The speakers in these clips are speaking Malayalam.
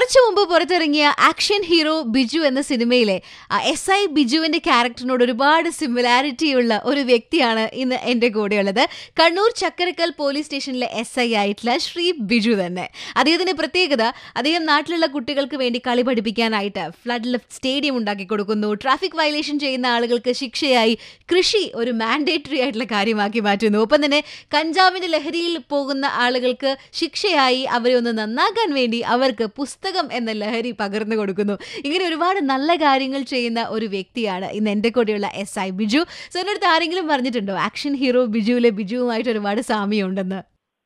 കുറച്ചു മുമ്പ് പുറത്തിറങ്ങിയ ആക്ഷൻ ഹീറോ ബിജു എന്ന സിനിമയിലെ എസ് ഐ ബിജുവിന്റെ ക്യാരക്ടറിനോട് ഒരുപാട് സിമിലാരിറ്റി ഉള്ള ഒരു വ്യക്തിയാണ് ഇന്ന് എന്റെ കൂടെയുള്ളത് കണ്ണൂർ ചക്കരക്കൽ പോലീസ് സ്റ്റേഷനിലെ എസ് ഐ ആയിട്ടുള്ള ശ്രീ ബിജു തന്നെ അദ്ദേഹത്തിന്റെ പ്രത്യേകത അദ്ദേഹം നാട്ടിലുള്ള കുട്ടികൾക്ക് വേണ്ടി കളി പഠിപ്പിക്കാനായിട്ട് ഫ്ലഡ് ലിഫ്റ്റ് സ്റ്റേഡിയം ഉണ്ടാക്കി കൊടുക്കുന്നു ട്രാഫിക് വയലേഷൻ ചെയ്യുന്ന ആളുകൾക്ക് ശിക്ഷയായി കൃഷി ഒരു മാൻഡേറ്ററി ആയിട്ടുള്ള കാര്യമാക്കി മാറ്റുന്നു ഒപ്പം തന്നെ കഞ്ചാവിന്റെ ലഹരിയിൽ പോകുന്ന ആളുകൾക്ക് ശിക്ഷയായി അവരെ ഒന്ന് നന്നാക്കാൻ വേണ്ടി അവർക്ക് പുസ്തകം എന്ന ലഹരി പകർന്നു കൊടുക്കുന്നു ഇങ്ങനെ ഒരുപാട് നല്ല കാര്യങ്ങൾ ചെയ്യുന്ന ഒരു വ്യക്തിയാണ് ഇന്ന് എൻ്റെ കൂടെയുള്ള എസ് ഐ ബിജു സാറിൻ്റെ അടുത്ത് ആരെങ്കിലും പറഞ്ഞിട്ടുണ്ടോ ആക്ഷൻ ഹീറോ ബിജുവിലെ ബിജുവുമായിട്ട് ഒരുപാട് സാമ്യമുണ്ടെന്ന്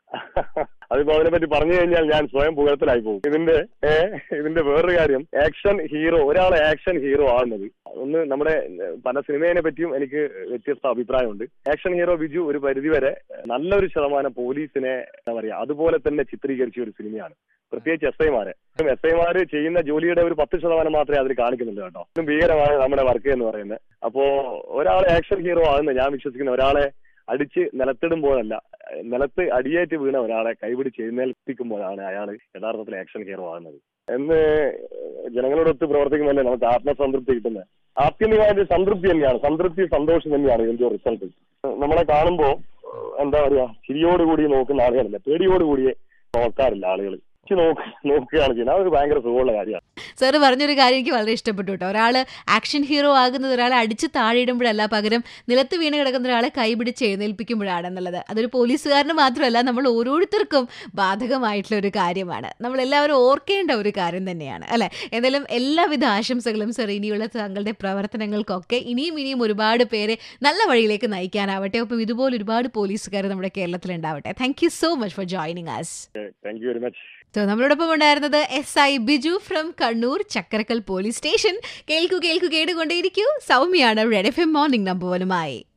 അതിപ്പോ അതിനെ പറ്റി പറഞ്ഞു കഴിഞ്ഞാൽ ഞാൻ സ്വയം പുകഴത്തിലായി പോകും ഇതിന്റെ ഏ, ഇതിന്റെ വേറൊരു കാര്യം ആക്ഷൻ ഹീറോ ഒരാൾ ആക്ഷൻ ഹീറോ ആകുന്നത് ഒന്ന് നമ്മുടെ ഏ, പല സിനിമയെ പറ്റിയും എനിക്ക് വ്യത്യസ്ത അഭിപ്രായമുണ്ട് ആക്ഷൻ ഹീറോ ബിജു ഒരു പരിധിവരെ നല്ലൊരു ശതമാനം പോലീസിനെ എന്താ പറയാ അതുപോലെ തന്നെ ചിത്രീകരിച്ച ഒരു സിനിമയാണ് പ്രത്യേകിച്ച് എസ് ഐമാരെ എസ് ഐമാര് ചെയ്യുന്ന ജോലിയുടെ ഒരു പത്ത് ശതമാനം മാത്രമേ അതിൽ കാണിക്കുന്നുള്ളൂ കേട്ടോ ഇതും ഭീകരമാണ് നമ്മുടെ വർക്ക് എന്ന് പറയുന്നത് അപ്പോ ഒരാൾ ആക്ഷൻ ഹീറോ ആകുന്ന ഞാൻ വിശ്വസിക്കുന്ന ഒരാളെ അടിച്ച് നിലത്തിടുമ്പോഴല്ല നിലത്ത് അടിയേറ്റ് വീണ ഒരാളെ കൈപിടിച്ച് എഴുന്നേൽപ്പിക്കുമ്പോഴാണ് അയാൾ യഥാർത്ഥത്തിൽ ആക്ഷൻ ഹീറോ ആകുന്നത് എന്ന് ജനങ്ങളോടൊത്ത് പ്രവർത്തിക്കുമ്പോഴല്ലേ നമുക്ക് ആത്മസംതൃപ്തി കിട്ടുന്നത് ആത്യന്തികമായിട്ട് സംതൃപ്തി തന്നെയാണ് സംതൃപ്തി സന്തോഷം തന്നെയാണ് ഇതിന്റെ റിസൾട്ട് നമ്മളെ കാണുമ്പോൾ എന്താ പറയാ ചിരിയോടുകൂടി നോക്കുന്ന ആളുകളില്ല പേടിയോടുകൂടി നോക്കാറില്ല ആളുകൾ നോക്ക് നോക്കുകയാണ് ചെയ്യുന്നത് അതൊരു ഭയങ്കര സുഖമുള്ള കാര്യമാണ് സാറ് പറഞ്ഞൊരു കാര്യം എനിക്ക് വളരെ ഇഷ്ടപ്പെട്ടു കേട്ടോ ഒരാൾ ആക്ഷൻ ഹീറോ ആകുന്നത് ഒരാളെ അടിച്ച് താഴെയിടുമ്പോഴല്ല പകരം നിലത്ത് വീണ് കിടക്കുന്ന ഒരാളെ കൈപിടിച്ച് എഴുന്നേൽപ്പിക്കുമ്പോഴാണെന്നുള്ളത് അതൊരു പോലീസുകാരന് മാത്രമല്ല നമ്മൾ ഓരോരുത്തർക്കും ബാധകമായിട്ടുള്ള ഒരു കാര്യമാണ് നമ്മൾ എല്ലാവരും ഓർക്കേണ്ട ഒരു കാര്യം തന്നെയാണ് അല്ലെ എന്തായാലും എല്ലാവിധ ആശംസകളും സർ ഇനിയുള്ള താങ്കളുടെ പ്രവർത്തനങ്ങൾക്കൊക്കെ ഇനിയും ഇനിയും ഒരുപാട് പേരെ നല്ല വഴിയിലേക്ക് നയിക്കാനാവട്ടെ ഒപ്പം ഇതുപോലെ ഒരുപാട് പോലീസുകാർ നമ്മുടെ കേരളത്തിൽ ഉണ്ടാവട്ടെ thank you so much for joining us thank you very much so നമ്മളോടൊപ്പം ഉണ്ടായിരുന്നത് S I Biju from Kannur Chakkarakkal police station കേൾക്കു കേൾക്കു കേട്ടുകൊണ്ടേയിരിക്കൂ സൗമ്യയാണ് Red F M morning number വനുമായി